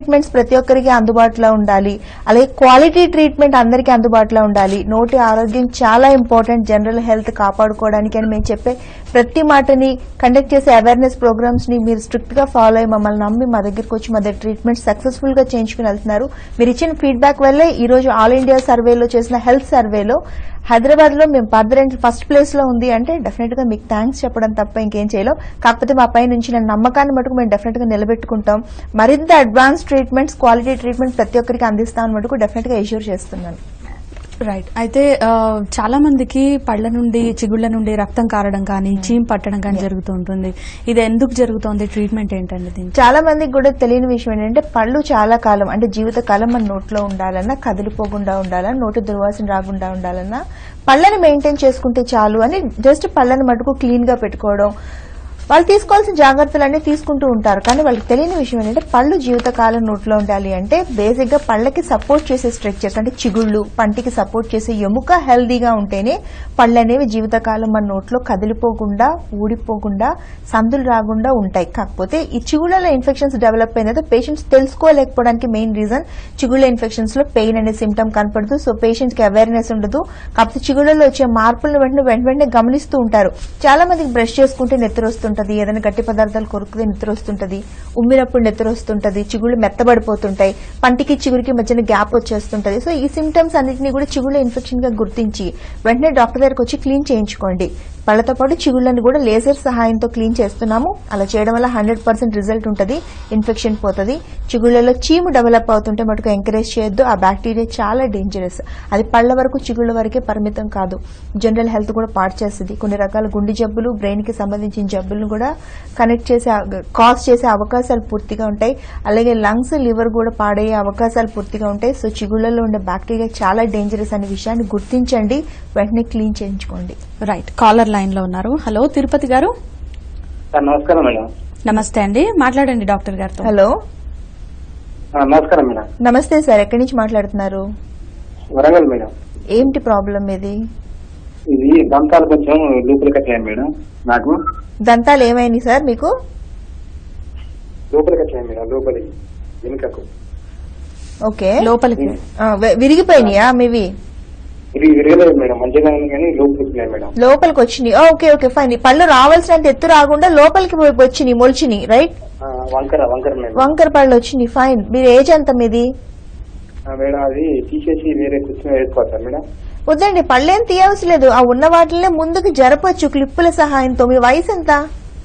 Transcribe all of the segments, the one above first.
Treatments ప్రతి ఒక్కరికి అందుబాటులో ఉండాలి అలాగే క్వాలిటీ ట్రీట్మెంట్ అందరికీ అందుబాటులో ఉండాలి నోటి ఆరోగ్యం చాలా ఇంపార్టెంట్ జనరల్ హెల్త్ కాపాడుకోవడానికి అని మేము చెప్పే ప్రతి మాటని కండక్ట్ చేసే అవేర్నెస్ ప్రోగ్రామ్స్ ని మీరు స్ట్రిక్ట్ గా ఫాలో అయ్యి మమ్మల్ని నమ్మి మా దగ్గరికి వచ్చి మా దగ్గర ట్రీట్మెంట్ సక్సెస్ఫుల్ గా చేయించుకుని వెళ్తున్నారు మీరు ఇచ్చిన ఫీడ్బ్యాక్ వల్లే ఈ రోజు ఆల్ ఇండియా సర్వేలో చేసిన హెల్త్ సర్వేలో హైదరాబాద్ లో మేము పర్దరెంట్ ఫస్ట్ ప్లేస్ లో ఉంది అంటే డెఫినెట్ గా మీకు థ్యాంక్స్ చెప్పడం తప్ప ఇంకేం చేయలేం కాకపోతే మా పై నుంచి నమ్మకాన్ని మటుకు మేము డెఫినెట్ గా నిలబెట్టుకుంటాం మరింత అడ్వాన్స్ ట్రీట్మెంట్స్ క్వాలిటీ ట్రీట్మెంట్ ప్రతి ఒక్కరికి అందిస్తామని మటుకు డెఫినెట్ గా ఎష్యూర్ చేస్తున్నాను రైట్ అయితే ఆ, చాలా మందికి పళ్ళ నుండి చిగుళ్ళ నుండి రక్తం కారడం కానీ చీమ్ పట్టడం కానీ జరుగుతూ ఉంటుంది ఇది ఎందుకు జరుగుతోంది ట్రీట్మెంట్ ఏంటండి దీనికి చాలా మందికి కూడా తెలియని విషయం ఏంటంటే పళ్ళు చాలా కాలం అంటే జీవిత కాలం మన నోట్లో ఉండాలన్నా కదిలిపోకుండా ఉండాలన్నా నోటి దుర్వాసన రాకుండా ఉండాలన్నా పళ్ళని మెయింటైన్ చేసుకుంటే చాలు అని జస్ట్ పళ్ళని మటుకు క్లీన్ గా పెట్టుకోవడం వాళ్ళు తీసుకోవాల్సిన జాగ్రత్తలన్నీ తీసుకుంటూ ఉంటారు కానీ వాళ్ళకి తెలియని విషయం ఏంటంటే పళ్ళు జీవితకాలం నోట్లో ఉండాలి అంటే బేసిక్ గా పళ్ళకి సపోర్ట్ చేసే స్ట్రక్చర్స్ అంటే చిగుళ్ళు పంటికి సపోర్ట్ చేసే ఎముక హెల్దీగా ఉంటేనే పళ్ళు అనేవి జీవితకాలం మన నోట్లో కదిలిపోకుండా ఊడిపోకుండా సందులు రాకుండా ఉంటాయి కాకపోతే ఈ చిగుళ్ళలో ఇన్ఫెక్షన్స్ డెవలప్ అయినది పేషెంట్స్ తెలుసుకోలేకపోవడానికి మెయిన్ రీజన్ చిగుళ్ళ ఇన్ఫెక్షన్స్ లో పెయిన్ అనే సిమ్టమ్ కనపడదు సో పేషెంట్స్ కి అవేర్నెస్ ఉండదు కాకపోతే చిగుళ్ళలో వచ్చే మార్పులను వెంటనే వెంట వెంటనే గమనిస్తూ ఉంటారు చాలా మందికి బ్రష్ చేసుకుంటే నెత్తురు వస్తుంటది ఏదైనా గట్టి పదార్థాలు కొరుకుతే నెత్తురు వస్తుంటది ఉమ్మినప్పుడు నెత్తురు వస్తుంటది చిగుళ్ళు మెత్తబడిపోతుంటాయి పంటికి చిగురికి మధ్యన గ్యాప్ వచ్చేస్తుంటది సో ఈ సిమ్టమ్స్ అన్నింటినీ కూడా చిగుళ్ళ ఇన్ఫెక్షన్ గా గుర్తించి వెంటనే డాక్టర్ దగ్గరకు వచ్చి క్లీన్ చేయించుకోండి పళ్ళతో పాటు చిగుళ్ళని కూడా లేజర్ సహాయంతో క్లీన్ చేస్తున్నాము అలా చేయడం వల్ల హండ్రెడ్ పర్సెంట్ రిజల్ట్ ఉంటుంది ఇన్ఫెక్షన్ పోతుంది చిగుళ్ళలో చీము డెవలప్ అవుతుంటే మటుకు ఎంకరేజ్ చేయొద్దు ఆ బ్యాక్టీరియా చాలా డేంజరస్ అది పళ్ళ వరకు చిగుళ్ళ వరకే పరిమితం కాదు జనరల్ హెల్త్ కూడా పాడు చేస్తుంది కొన్ని రకాల గుండె జబ్బులు బ్రెయిన్ కి సంబంధించిన జబ్బులను కూడా కనెక్ట్ చేసే కాజ్ చేసే అవకాశాలు పూర్తిగా ఉంటాయి అలాగే లంగ్స్ లివర్ కూడా పాడయ్యే అవకాశాలు పూర్తిగా ఉంటాయి సో చిగుళ్ళలో ఉండే బ్యాక్టీరియా చాలా డేంజరస్ అనే విషయాన్ని గుర్తించండి వెంటనే క్లీన్ చేయించుకోండి రైట్ కాలర్ లైన్ లో ఉన్నారు హలో తిరుపతి గారు సార్ నమస్కారం మేడం నమస్తే అండి మాట్లాడండి డాక్టర్ గారితో హలో ఆ, నమస్కారం మేడం నమస్తే సార్ ఎక్కడి నుంచి మాట్లాడుతున్నారు వరంగల్ మేడం ఏంటి ప్రాబ్లం ఇది ఇది దంతాలు కొంచెం లోపలికి వచ్చాయి మేడం నాకు దంతాలు ఏమైనాయి సార్ మీకు లోపలికి వచ్చాయి మేడం లోపలికి వెనుకకు ఓకే లోపలికి ఆ, వి- విరిగిపోయినాయా మీవి ఇది విరగలేదు మేడం మంచిగా ఉంది కానీ లోపలికి వచ్చినాయి మేడం లోపలికి వచ్చినాయి ఆ, ఓకే ఓకే ఫైన్ ఈ పళ్ళు రావాల్సినంత ఎత్తు రాకుండా లోపలికి పోయి- వచ్చినాయి మొలిచినాయి రైట్ ఆ, వంకర వంకర మేడం వంకర పళ్ళు వచ్చినాయి ఫైన్ మీరు ఏజ్ ఎంత మీది ఆ, మేడం అది తీసేసి వేరే కూర్చొని వేసుకోవచ్చా మేడం వద్దండి పళ్ళేం తీయవలసిన లేదు ఆ ఉన్న వాటినే ముందుకు జరపచ్చు క్లిప్పుల సహాయంతో మీ వయసు ఎంత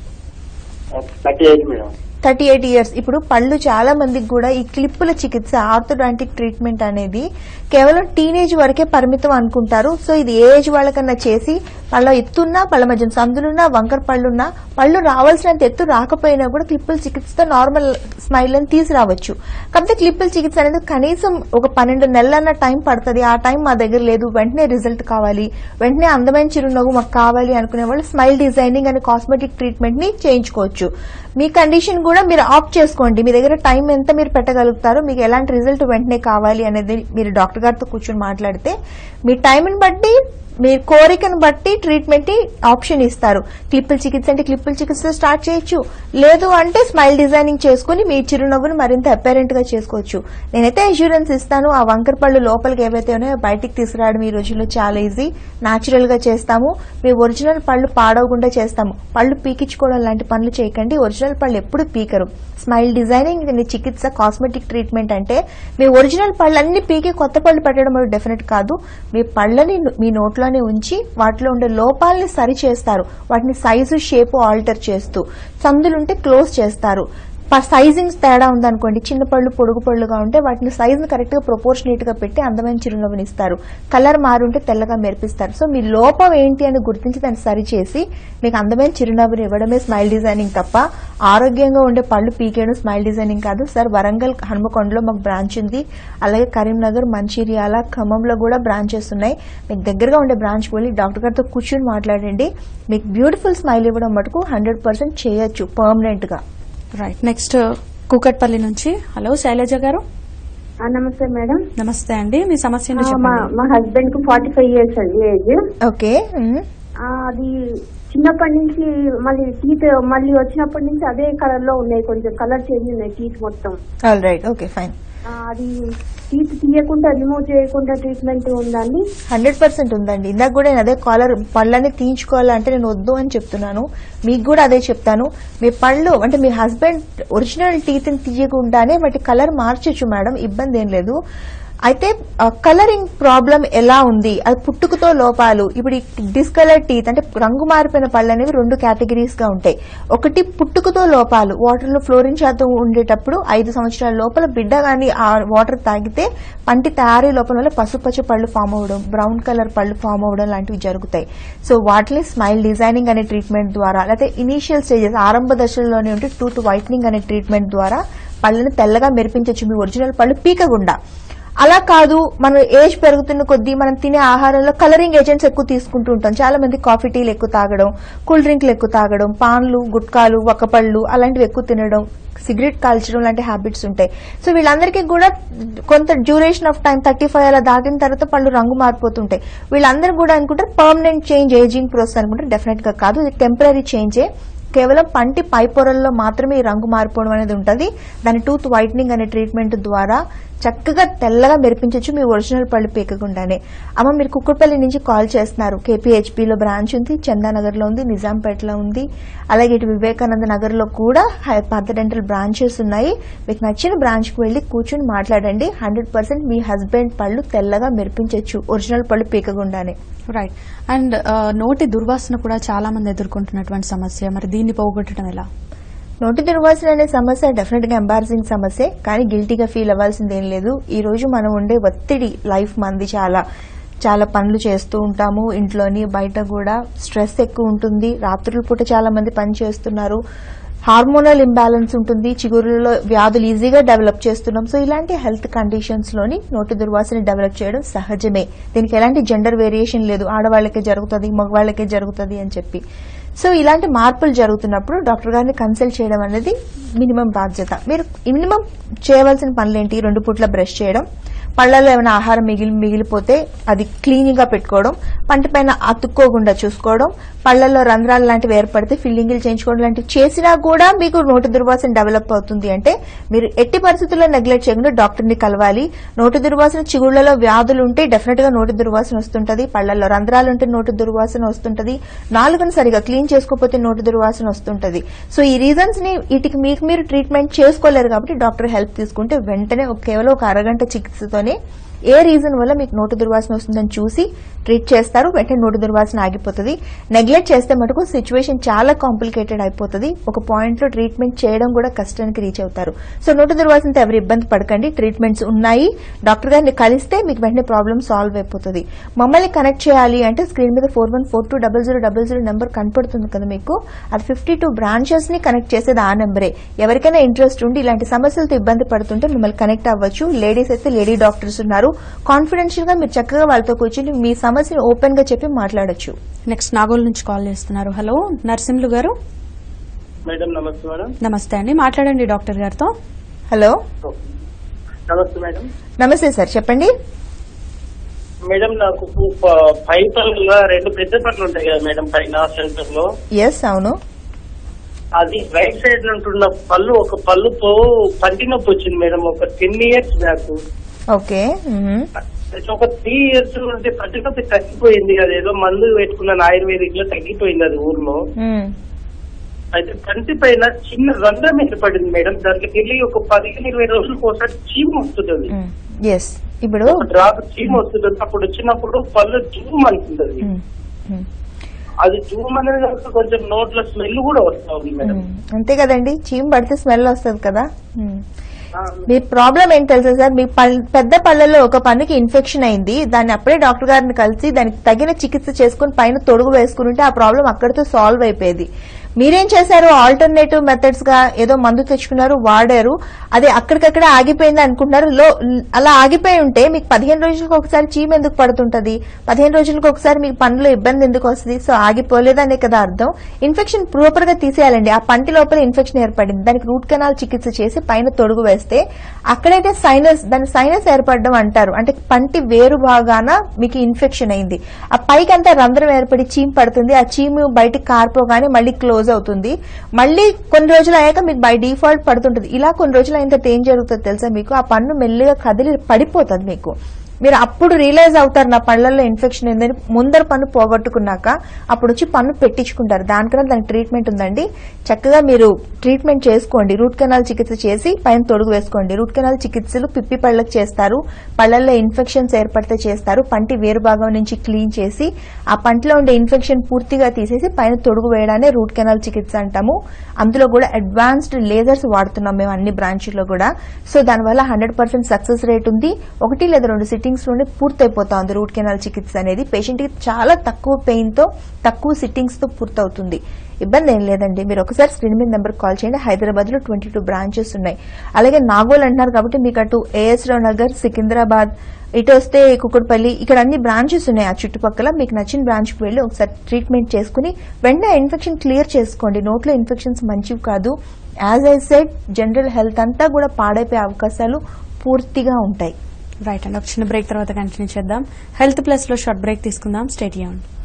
thirty eight madam thirty eight years ఇప్పుడు పళ్ళు చాలా మందికి కూడా ఈ క్లిప్పుల చికిత్స ఆర్థోడాంటిక్ ట్రీట్మెంట్ అనేది కేవలం టీనేజ్ వరకే పరిమితం అనుకుంటారు సో ఇది ఏ ఏజ్ వాళ్ళకన్నా చేసి పళ్ళ ఎత్తున్నా పళ్ళ మధ్య సందులున్నా వంకర పళ్ళున్నా పళ్ళు రావాల్సినంత ఎత్తు రాకపోయినా కూడా క్లిప్పుల చికిత్సతో నార్మల్ స్మైల్ అని తీసుకురావచ్చు కాకపోతే క్లిప్పుల చికిత్స అనేది కనీసం ఒక పన్నెండు నెలలన్న టైం పడుతుంది ఆ టైం మా దగ్గర లేదు వెంటనే రిజల్ట్ కావాలి వెంటనే అందమైన చిరునవ్వు మాకు కావాలి అనుకునే వాళ్ళు స్మైల్ డిజైనింగ్ అనే కాస్మెటిక్ ట్రీట్మెంట్ ని చేయించుకోవచ్చు మీ కండిషన్ కూడా మీరు ఆప్ట్ చేసుకోండి మీ దగ్గర టైం ఎంత మీరు పెట్టగలుగుతారో మీకు ఎలాంటి రిజల్ట్ వెంటనే కావాలి అనేది మీరు డాక్టర్ గారితో కూర్చొని మాట్లాడితే మీ టైంని బట్టి మీ కోరికను బట్టి ట్రీట్మెంట్ ని ఆప్షన్ ఇస్తారు క్లిప్పుల చికిత్స అంటే క్లిప్పుల చికిత్స స్టార్ట్ చేయొచ్చు లేదు అంటే స్మైల్ డిజైనింగ్ చేసుకుని మీ చిరునవ్వును మరింత అపేరెంట్ గా చేసుకోవచ్చు నేనైతే అష్యూరెన్స్ ఇస్తాను ఆ వంకర పళ్ళు లోపలికి ఏవైతే ఉన్నాయో బయటికి తీసుకురావడం ఈ రోజుల్లో చాలా ఈజీ నాచురల్ గా చేస్తాము మీ ఒరిజినల్ పళ్ళు పాడవకుండా చేస్తాము పళ్ళు పీకించుకోవడం లాంటి పనులు చేయకండి ఒరిజినల్ పళ్ళు ఎప్పుడు పీకరు స్మైల్ డిజైనింగ్ అనే చికిత్స కాస్మెటిక్ ట్రీట్మెంట్ అంటే మీ ఒరిజినల్ పళ్ళన్నీ పీకి కొత్త పళ్ళు పెట్టడం డెఫినెట్ కాదు మీ పళ్ళని మీ నోట్లోనే ఉంచి వాటిలో ఉండే లోపాలని సరి చేస్తారు వాటిని సైజు షేపు ఆల్టర్ చేస్తూ సందులుంటే క్లోజ్ చేస్తారు సైజింగ్ తేడా ఉందనుకోండి చిన్న పళ్ళు పొడుగు పళ్ళుగా ఉంటే వాటిని సైజ్ కరెక్ట్ గా ప్రొపోర్షనేట్ గా పెట్టి అందమైన చిరునవ్వుని ఇస్తారు కలర్ మారుంటే తెల్లగా మెరిపిస్తారు సో మీ లోపం ఏంటి అని గుర్తించి దాన్ని సరిచేసి మీకు అందమైన చిరునవ్వుని ఇవ్వడమే స్మైల్ డిజైనింగ్ తప్ప ఆరోగ్యంగా ఉండే పళ్ళు పీకేయడం స్మైల్ డిజైనింగ్ కాదు సార్ వరంగల్ హనుమకొండలో మాకు బ్రాంచ్ ఉంది అలాగే కరీంనగర్ మంచిర్యాల ఖమ్మంలో కూడా బ్రాంచెస్ ఉన్నాయి మీకు దగ్గరగా ఉండే బ్రాంచ్ వెళ్ళి డాక్టర్ గారితో కూర్చొని మాట్లాడండి మీకు బ్యూటిఫుల్ స్మైల్ ఇవ్వడం మటుకు హండ్రెడ్ పర్సెంట్ చేయొచ్చు పర్మనెంట్ గా రైట్ నెక్స్ట్ కూకట్పల్లి నుంచి హలో శైలజ గారు ఆ, నమస్తే మేడం నమస్తే అండి మీ సమస్యను ఆ, మా చెప్పండి మా హస్బెండ్ కు ఫార్టీ ఫైవ్ ఇయర్స్ అండి ఏజ్ ఓకే మ్మ్. ఆ, అది చిన్నప్పటి నుంచి మళ్ళీ టీత్ మళ్ళీ వచ్చినప్పటి నుంచి అదే కలర్ లో ఉన్నాయి కొంచెం కలర్ చేంజ్ ఉన్నాయి టీత్ మొత్తం ఆల్ రైట్ ఓకే ఫైన్ ఆ, అది టీత్ తీయకుండా రిమూవ్ చేయకుండా ట్రీట్మెంట్ ఉందండి హండ్రెడ్ పర్సెంట్ ఉందండి ఇందాక కూడా నేను అదే కాలర్ పళ్ళని తీయించుకోవాలంటే నేను వద్దు అని చెప్తున్నాను మీకు కూడా అదే చెప్తాను మీ పళ్ళు అంటే మీ హస్బెండ్ ఒరిజినల్ టీత్ ని తీయకుండానే వాటి కలర్ మార్చొచ్చు మేడం ఇబ్బంది ఏం లేదు అయితే కలరింగ్ ప్రాబ్లం ఎలా ఉంది అది పుట్టుకతో లోపాలు ఇప్పుడు ఈ డిస్కలర్ టీత్ అంటే రంగు మారిపోయిన పళ్ళు అనేవి రెండు కేటగిరీస్ గా ఉంటాయి ఒకటి పుట్టుకతో లోపాలు వాటర్ లో ఫ్లోరిన్ శాతం ఉండేటప్పుడు ఐదు సంవత్సరాల లోపల బిడ్డ గాని ఆ వాటర్ తాగితే పంటి తయారీ లోపల వల్ల పసుపచ్చ పళ్ళు ఫామ్ అవ్వడం బ్రౌన్ కలర్ పళ్ళు ఫామ్ అవ్వడం లాంటివి జరుగుతాయి సో వాటిని స్మైల్ డిజైనింగ్ అనే ట్రీట్మెంట్ ద్వారా లేకపోతే ఇనీషియల్ స్టేజెస్ ఆరంభ దశల్లోనే ఉంటే టూత్ వైట్నింగ్ అనే ట్రీట్మెంట్ ద్వారా పళ్ళని తెల్లగా మెరిపించవచ్చు మీ ఒరిజినల్ పళ్ళు పీకకుండా అలా కాదు మనం ఏజ్ పెరుగుతున్న కొద్దీ మనం తినే ఆహారంలో కలరింగ్ ఏజెంట్స్ ఎక్కువ తీసుకుంటూ ఉంటాం చాలా మంది కాఫీ టీలు ఎక్కువ తాగడం కూల్ డ్రింక్లు ఎక్కువ తాగడం పాన్లు గుట్కాలు వక్కపళ్ళు అలాంటివి ఎక్కువ తినడం సిగరెట్ కాల్చడం లాంటి హ్యాబిట్స్ ఉంటాయి సో వీళ్ళందరికీ కూడా కొంత duration of time thirty five అలా దాటిన తర్వాత పళ్ళు రంగు మారిపోతుంటాయి వీళ్ళందరూ కూడా అనుకుంటారు పర్మనెంట్ చేంజ్ ఏజింగ్ ప్రోసెస్ అనుకుంటారు డెఫినెట్ గా కాదు ఇది టెంపరీ చేంజే కేవలం పంటి పై పొరల్లో మాత్రమే ఈ రంగు మారిపోవడం అనేది ఉంటుంది దాని టూత్ వైట్నింగ్ అనే ట్రీట్మెంట్ ద్వారా చక్కగా తెల్లగా మెరిపించవచ్చు మీ ఒరిజినల్ పళ్ళు పీకకుండానే అమ్మ మీరు కుక్కడపల్లి నుంచి కాల్ చేస్తున్నారు కేపీహెచ్పిలో బ్రాంచ్ ఉంది చందానగర్లో ఉంది నిజాంపేటలో ఉంది అలాగే ఇటు వివేకానంద నగర్లో కూడా హై- పాత డెంటల్ బ్రాంచెస్ ఉన్నాయి మీకు నచ్చిన బ్రాంచ్కి వెళ్ళి కూర్చుని మాట్లాడండి హండ్రెడ్ పర్సెంట్ మీ హస్బెండ్ పళ్ళు తెల్లగా మెరిపించవచ్చు ఒరిజినల్ పళ్ళు పీకకుండానే రైట్ అండ్ నోటి దుర్వాసన కూడా చాలా మంది ఎదుర్కొంటున్నటువంటి సమస్య మరి దీన్ని పోగొట్టడం ఎలా నోటి దుర్వాసన అనే సమస్య డెఫినెట్ గా ఎంబారసింగ్ సమస్య కానీ గిల్టీగా ఫీల్ అవ్వాల్సింది ఏం లేదు ఈ రోజు మనం ఉండే ఒత్తిడి లైఫ్ మంది చాలా చాలా పనులు చేస్తూ ఉంటాము ఇంట్లోని బయట కూడా స్ట్రెస్ ఎక్కువ ఉంటుంది రాత్రుల పూట చాలా మంది పని చేస్తున్నారు హార్మోనల్ ఇంబ్యాలెన్స్ ఉంటుంది చిగురులలో వ్యాధులు ఈజీగా డెవలప్ చేస్తున్నాం సో ఇలాంటి హెల్త్ కండిషన్స్ లోని నోటి దుర్వాసన డెవలప్ చేయడం సహజమే దీనికి ఎలాంటి జెండర్ వేరియేషన్ లేదు ఆడవాళ్ళకే జరుగుతుంది మగవాళ్ళకే జరుగుతుంది అని చెప్పి సో ఇలాంటి మార్పులు జరుగుతున్నప్పుడు డాక్టర్ గారిని కన్సల్ట్ చేయడం అనేది మినిమం బాధ్యత మీరు మినిమం చేయవలసిన పనులు ఏంటి రెండు పూట్ల బ్రష్ చేయడం పళ్ళలో ఏమైనా ఆహారం మిగిలి మిగిలిపోతే అది క్లీనింగ్ గా పెట్టుకోవడం పంట పైన అతుక్కోకుండా చూసుకోవడం పళ్ళల్లో రంధ్రాలు లాంటివి ఏర్పడితే ఫిల్లింగ్లు చేయించుకోవడం లాంటివి చేసినా కూడా మీకు నోటి దుర్వాసన డెవలప్ అవుతుంది అంటే మీరు ఎట్టి పరిస్థితుల్లో నెగ్లెక్ట్ చేయకుండా డాక్టర్ ని కలవాలి నోటి దుర్వాసన చిగుళ్లలో వ్యాధులు ఉంటే డెఫినెట్ గా నోటి దుర్వాసన వస్తుంటది పళ్ళల్లో రంధ్రాలు ఉంటే నోటి దుర్వాసన వస్తుంటది నాలుగును సరిగా క్లీన్ చేసుకోకపోతే నోటి దుర్వాసన వస్తుంటది సో ఈ రీజన్స్ ని వీటికి మీకు మీరు ట్రీట్మెంట్ చేసుకోలేరు కాబట్టి డాక్టర్ హెల్ప్ తీసుకుంటే వెంటనే ఒక- కేవలం ఒక అరగంట చికిత్సతోనే ఏ రీజన్ వల్ల మీకు నోటి దుర్వాసన వస్తుందని చూసి ట్రీట్ చేస్తారు వెంటనే నోటి దుర్వాసన ఆగిపోతుంది నెగ్లెక్ట్ చేస్తే మటుకు సిచ్యువేషన్ చాలా కాంప్లికేటెడ్ అయిపోతుంది ఒక పాయింట్ లో ట్రీట్మెంట్ చేయడం కూడా కష్టానికి రీచ్ అవుతారు సో నోటి దుర్వాసనతో ఎవరు ఇబ్బంది పడకండి ట్రీట్మెంట్స్ ఉన్నాయి డాక్టర్ గారిని కలిస్తే మీకు వెంటనే ప్రాబ్లమ్ సాల్వ్ అయిపోతుంది మమ్మల్ని కనెక్ట్ చేయాలి అంటే స్క్రీన్ మీద four one four two double zero double zero number కనపడుతుంది కదా మీకు అది ఫిఫ్టీ టూ బ్రాంచెస్ ని కనెక్ట్ చేసేది ఆ నెంబరే ఎవరికైనా ఇంట్రెస్ట్ ఉండి ఇలాంటి సమస్యలతో ఇబ్బంది పడుతుంటే మిమ్మల్ని కనెక్ట్ అవ్వచ్చు లేడీస్ అయితే లేడీ డాక్టర్స్ ఉన్నారు కాన్ఫిడెన్షియల్ గా మీరు చక్కగా వాళ్ళతో కూర్చొని మీ సమస్యని ఓపెన్ గా చెప్పి మాట్లాడొచ్చు నెక్స్ట్ నాగోల్ నుంచి కాల్ చేస్తున్నారు హలో నరసింహులు గారు మేడం నమస్తే మేడం నమస్తే అండి మాట్లాడండి డాక్టర్ గారితో హలో నమస్తే మేడం నమస్తే సార్ చెప్పండి మేడం నాకు ప- పై పళ్ళలో రెండు పెద్ద పళ్ళు ఉంటాయి కదా మేడం పైన సెంటర్ లో ఎస్ అవును అది రైట్ సైడ్ లో ఉంటున్న పళ్ళు ఒక పళ్ళుతో పంటి నొప్పి వచ్చింది మేడం ఒక ten years back okay hmm. ఒక త్రీ ఇయర్స్ నుండి పంటి నొప్పి తగ్గిపోయింది అదేదో మందు పెట్టుకున్న ఆయుర్వేదిక్ లో తగ్గిపోయింది అది ఊర్లో మ్మ్. అయితే పంటి పైన చిన్న రంధ్రం ఏర్పడింది మేడం దాంట్లోకి వెళ్ళి ఒక పదిహేను ఇరవై రోజులకు ఒకసారి చీమ వస్తుంటది మ్మ్. ఎస్ ఇప్పుడు ఒక డ్రాప్ చీమ వస్తుంటది అప్పుడు వచ్చినప్పుడు పళ్ళు జూమ్ అనుకుంటది మ్మ్. మ్మ్. అది జూమ్ అనేది కాక కొంచెం నోట్ల స్మెల్ కూడా వస్తా ఉంది మేడం మ్మ్. అంతే కదండి చీమ పడితే స్మెల్ వస్తుంది కదా మ్మ్. ఆ, మీ ప్రాబ్లం ఏంటి తెలుసా సార్ మీ పల్- పెద్ద పళ్ళలో ఒక పన్నుకి ఇన్ఫెక్షన్ అయింది దాన్ని అప్పుడే డాక్టర్ గారిని కలిసి దానికి తగిన చికిత్స చేసుకుని పైన తొడుగు వేసుకుని ఉంటే ఆ ప్రాబ్లం అక్కడితో సాల్వ్ అయిపోయేది మీరేం చేశారు ఆల్టర్నేటివ్ మెథడ్స్ గా ఏదో మందు తెచ్చుకున్నారు వాడారు అది అక్కడికక్కడ ఆగిపోయింది అనుకుంటున్నారు లో అలా ఆగిపోయి ఉంటే మీకు పదిహేను రోజులకు ఒకసారి చీమ ఎందుకు పడుతుంటది పదిహేను రోజులకు ఒకసారి మీకు పనులో ఇబ్బంది ఎందుకు వస్తుంది సో ఆగిపోలేదనే కదా అర్థం ఇన్ఫెక్షన్ ప్రాపర్ గా తీసేయాలండి ఆ పంటి లోపల ఇన్ఫెక్షన్ ఏర్పడింది దానికి రూట్ కెనాల్ చికిత్స చేసి పైన తొడుగు వేస్తే అక్కడైతే సైనస్ దాని సైనస్ ఏర్పడడం అంటారు అంటే పంటి వేరు భాగాన మీకు ఇన్ఫెక్షన్ అయింది ఆ పైకి అంతా రంధ్రం ఏర్పడి చీమ్ పడుతుంది ఆ చీము బయటికి కారిపోగానే మళ్ళీ క్లోజ్ అవుతుంది మళ్ళీ కొన్ని రోజులు అయ్యాక మీకు బై డిఫాల్ట్ పడుతుంటుంది ఇలా కొన్ని రోజులు అయిన తర్వాత ఏం జరుగుతుందో తెలుసా మీకు ఆ పన్ను మెల్లిగా కదిలి పడిపోతుంది మీకు మీరు అప్పుడు రియలైజ్ అవుతారు నా పళ్ళల్లో ఇన్ఫెక్షన్ ఏందని ముందర పన్ను పోగొట్టుకున్నాక అప్పుడు వచ్చి పన్ను పెట్టించుకుంటారు దానికన్నా దానికి ట్రీట్మెంట్ ఉందండి చక్కగా మీరు ట్రీట్మెంట్ చేసుకోండి రూట్ కెనాల్ చికిత్స చేసి పైన తొడుగు వేసుకోండి రూట్ కెనాల్ చికిత్సలు పిప్పి పళ్ళకి చేస్తారు పళ్ళల్లో ఇన్ఫెక్షన్స్ ఏర్పడితే చేస్తారు పంటి వేరు భాగం నుంచి క్లీన్ చేసి ఆ పంటిలో ఉండే ఇన్ఫెక్షన్ పూర్తిగా తీసేసి పైన తొడుగు వేయడానే రూట్ కెనాల్ చికిత్స అంటాము అందులో కూడా అడ్వాన్స్డ్ లేజర్స్ వాడుతున్నాం మేము అన్ని బ్రాంచ్ల్లో కూడా సో దానివల్ల హండ్రెడ్ పర్సెంట్ సక్సెస్ రేట్ ఉంది ఒకటి లేదా రెండు సిట్టింగ్స్ లోనే పూర్తయిపోతా ఉంది రూట్ కెనాల్ చికిత్స అనేది పేషెంట్ కి చాలా తక్కువ పెయిన్ తో తక్కువ సిట్టింగ్స్ తో పూర్తవుతుంది ఇబ్బంది ఏం లేదండి మీరు ఒకసారి స్క్రీన్ మీద నెంబర్ కాల్ చేయండి హైదరాబాద్ లో ట్వంటీ టూ బ్రాంచెస్ ఉన్నాయి అలాగే నాగోల్ అంటున్నారు కాబట్టి మీకు అటు ఏఎస్ రావు నగర్ సికింద్రాబాద్ ఇటు వస్తే కుకుడుపల్లి ఇక్కడ అన్ని బ్రాంచెస్ ఉన్నాయి ఆ చుట్టుపక్కల మీకు నచ్చిన బ్రాంచ్ కి వెళ్ళి ఒకసారి ట్రీట్మెంట్ చేసుకుని వెంటనే ఇన్ఫెక్షన్ క్లియర్ చేసుకోండి నోట్లో ఇన్ఫెక్షన్స్ మంచివి కాదు as I said general health అంతా కూడా పాడైపోయే అవకాశాలు పూర్తిగా ఉంటాయి రైట్ అండి ఒక చిన్న బ్రేక్ తర్వాత కంటిన్యూ చేద్దాం హెల్త్ ప్లస్ లో షార్ట్ బ్రేక్ తీసుకుందాం స్టేట్ చేయండి